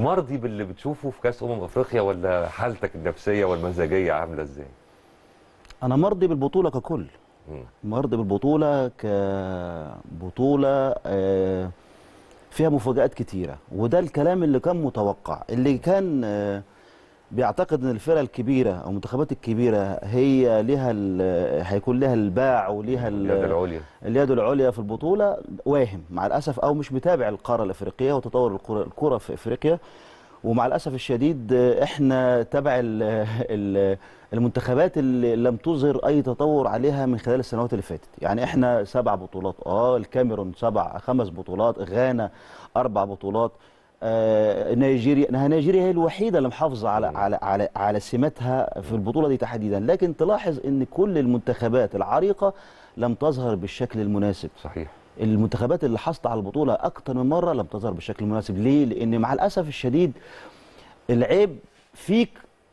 مرضي باللي بتشوفه في كاس امم افريقيا ولا حالتك النفسيه والمزاجيه عامله ازاي انا مرضي بالبطوله ككل مم. مرضي بالبطوله كبطوله آه، فيها مفاجآت كتيره وده الكلام اللي كان متوقع اللي كان آه، بيعتقد ان الفرق الكبيره او المنتخبات الكبيره هي ليها ال- هيكون لها الباع وليها ال- اليد العليا اليد العليا في البطوله واهم مع الاسف او مش متابع القاره الافريقيه وتطور الكره الكره في افريقيا ومع الاسف الشديد آه، احنا تبع ال- ال- المنتخبات اللي لم تظهر اي تطور عليها من خلال السنوات اللي فاتت يعني احنا سبع بطولات اه الكاميرون سبع خمس بطولات غانا اربع بطولات آه نيجيريا إنها نيجيريا هي الوحيده اللي محافظه على على على على سماتها في البطوله دي تحديدا لكن تلاحظ ان كل المنتخبات العريقه لم تظهر بالشكل المناسب صحيح المنتخبات اللي حصلت على البطوله اكتر من مره لم تظهر بالشكل المناسب ليه لان مع الاسف الشديد العيب فيك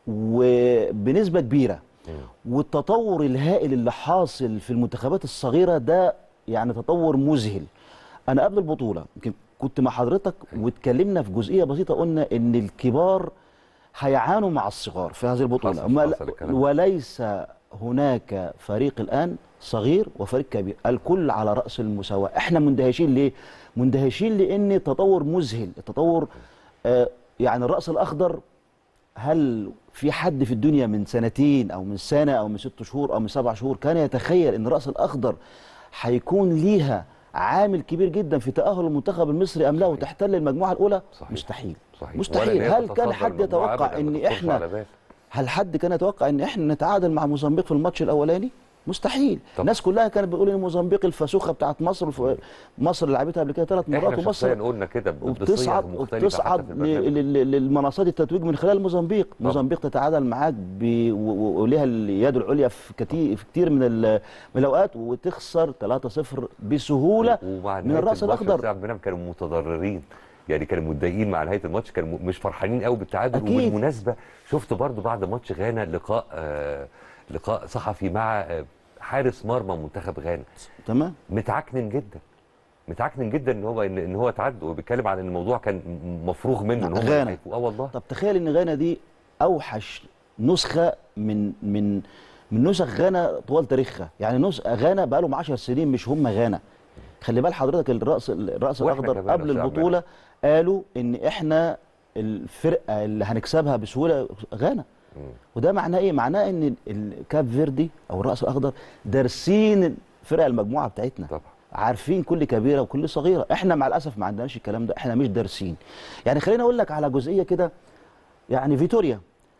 وبنسبه كبيره والتطور الهائل اللي حاصل في المنتخبات الصغيره ده يعني تطور مذهل انا قبل البطوله يمكن كنت مع حضرتك واتكلمنا في جزئيه بسيطه قلنا ان الكبار هيعانوا مع الصغار في هذه البطوله حصل- ما- حصل الكلام ده. وليس هناك فريق الان صغير وفريق كبير الكل على راس المساواه احنا مندهشين ليه مندهشين لان التطور مذهل التطور آه يعني الراس الاخضر هل في حد في الدنيا من سنتين او من سنه او من ست شهور او من سبع شهور كان يتخيل ان الراس الاخضر هيكون ليها عامل كبير جدا في تاهل المنتخب المصري ام لا وتحتل المجموعه الاولى صحيح. مستحيل صحيح مستحيل. ولا إن هي هل كان تتصدر حد المجموعة يتوقع أبداً، إن ما تخطرش إحنا على بال. هل حد كان يتوقع ان احنا نتعادل مع موزمبيق في الماتش الاولاني مستحيل طبعا. الناس كلها كانت بتقول ان موزمبيق الفاسوخه بتاعت مصر الف- مصر لعبتها قبل كده ثلاث مرات احنا شخصيا ومصر قلنا كده ب- بصيغ وبتصعد مختلفة وبتصعد حتى في ل- البرنامج. ل- ل- للمنصات التتويج من خلال موزمبيق موزمبيق تتعادل معاك ب- و- و- وليها اليد العليا في كتير في كتير من ال- من الاوقات وتخسر 3-0 بسهوله ومع من نهاية الراس الماتش الاخضر أستاذ عبد المنعم كانوا متضررين يعني كانوا متضايقين مع نهايه الماتش كانوا م- مش فرحانين قوي بالتعادل أكيد. وبالمناسبه شفت برضو بعد ماتش غانا لقاء آه لقاء صحفي مع آه حارس مرمى منتخب غانا تمام متعكنن جدا متعكنن جدا ان هو ان, إن هو تعدى وبيتكلم عن ان الموضوع كان م- مفروغ منه ان هم غانا. هيفوقوا. اه والله طب تخيل ان غانا دي اوحش نسخه من من من نسخ غانا طوال تاريخها يعني نسخ غانا بقى لهم 10 سنين مش هم غانا خلي بال حضرتك الراس الراس وإحنا الاخضر كمان قبل يا أستاذ البطوله قالوا ان احنا الفرقه اللي هنكسبها بسهوله غانا وده معناه ايه معناه ان الكاب فيردي او الراس الاخضر دارسين فرق المجموعه بتاعتنا طبعا عارفين كل كبيره وكل صغيره احنا مع الاسف ما عندناش الكلام ده احنا مش دارسين يعني خليني اقول لك على جزئيه كده يعني فيتوريا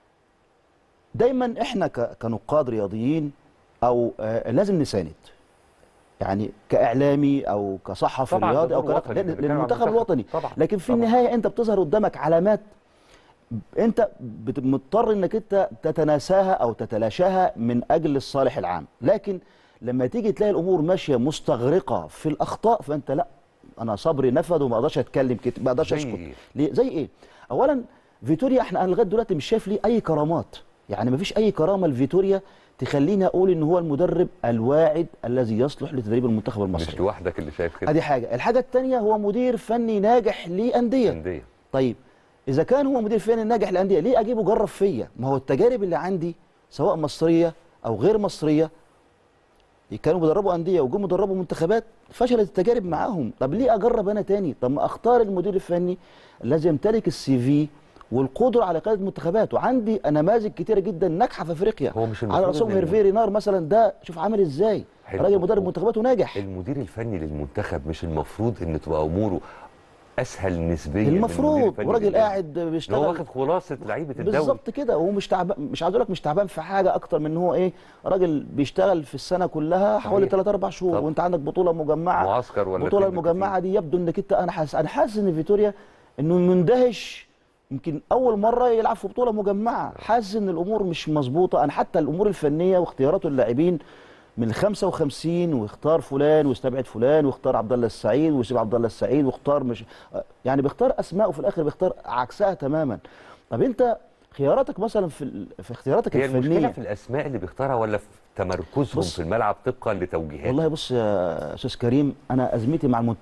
دايما احنا ك- كنقاد رياضيين او آه لازم نساند يعني كاعلامي او كصحفي طبعاً، رياضي ده او دور وطني، كنقد بنتكلم عن للمنتخب المنتخب. الوطني طبعاً، لكن في طبعاً. النهايه انت بتظهر قدامك علامات انت بت- مضطر انك انت تتناساها او تتلاشاها من اجل الصالح العام لكن لما تيجي تلاقي الامور ماشيه مستغرقه في الاخطاء فانت لا انا صبري نفد وما اقدرش اتكلم كتير ما اقدرش زي اسكت إيه؟ ليه زي ايه اولا فيتوريا احنا انا لغايه دلوقتي مش شايف ليه اي كرامات يعني ما فيش اي كرامه لفيتوريا تخليني اقول ان هو المدرب الواعد الذي يصلح لتدريب المنتخب مش المصري لوحدك اللي شايف كده ادي حاجه الحاجه الثانيه هو مدير فني ناجح لانديه انديه طيب اذا كان هو مدير فني ناجح للانديه ليه اجيبه جرب فيا ما هو التجارب اللي عندي سواء مصريه او غير مصريه كانوا بيدربوا انديه وجم يدربوا منتخبات فشلت التجارب معاهم طب ليه اجرب انا تاني طب ما اختار المدير الفني الذي يمتلك السي في والقدره على قياده منتخبات وعندي نماذج كتيره جدا ناجحه في افريقيا هو مش على المفروض راسهم إن- هيرفي رينار مثلا ده شوف عامل ازاي حلو. راجل مدرب منتخباته ناجح المدير الفني للمنتخب مش المفروض ان تبقى اموره اسهل نسبيا من المدير المفروض الفني وراجل للنادي. قاعد اللي هو بيشتغل واخد خلاصه لعيبه الدوري بالظبط كده وهو مش تعبان مش عايز اقول لك مش تعبان في حاجه اكتر من ان هو ايه راجل بيشتغل في السنه كلها حوالي صحيح. 3 4 شهور طب. وانت عندك بطوله مجمعه معسكر ولا البطوله اتنين المجمعه دي يبدو انك انت انا حاسس انا حاسس ان فيتوريا انه مندهش يمكن اول مره يلعب في بطوله مجمعه حاسس ان الامور مش مظبوطه انا حتى الامور الفنيه واختياراته اللاعبين من ال 55 واختار فلان واستبعد فلان واختار عبد الله السعيد ويسيب عبد الله السعيد واختار مش يعني بيختار اسماء وفي الاخر بيختار عكسها تماما طب انت خياراتك مثلا في ال- في اختياراتك هي المشكله الفنيه في الاسماء اللي بيختارها ولا في تمركزهم بص. في الملعب طبقا لتوجيهات والله بص يا استاذ كريم انا ازمتي مع المنتخب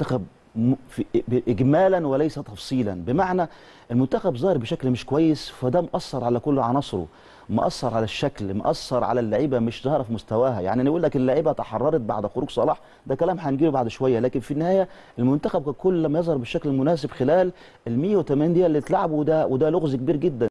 م- في اجمالا وليس تفصيلا بمعنى المنتخب ظاهر بشكل مش كويس فده مأثر على كل عناصره مأثر على الشكل مأثر على اللعيبه مش ظاهره في مستواها يعني نقول لك اللعيبه تحررت بعد خروج صلاح ده كلام هنجيله بعد شويه لكن في النهايه المنتخب ككل لم يظهر بالشكل المناسب خلال ال 180 دقيقه اللي اتلعبوا وده وده لغز كبير جدا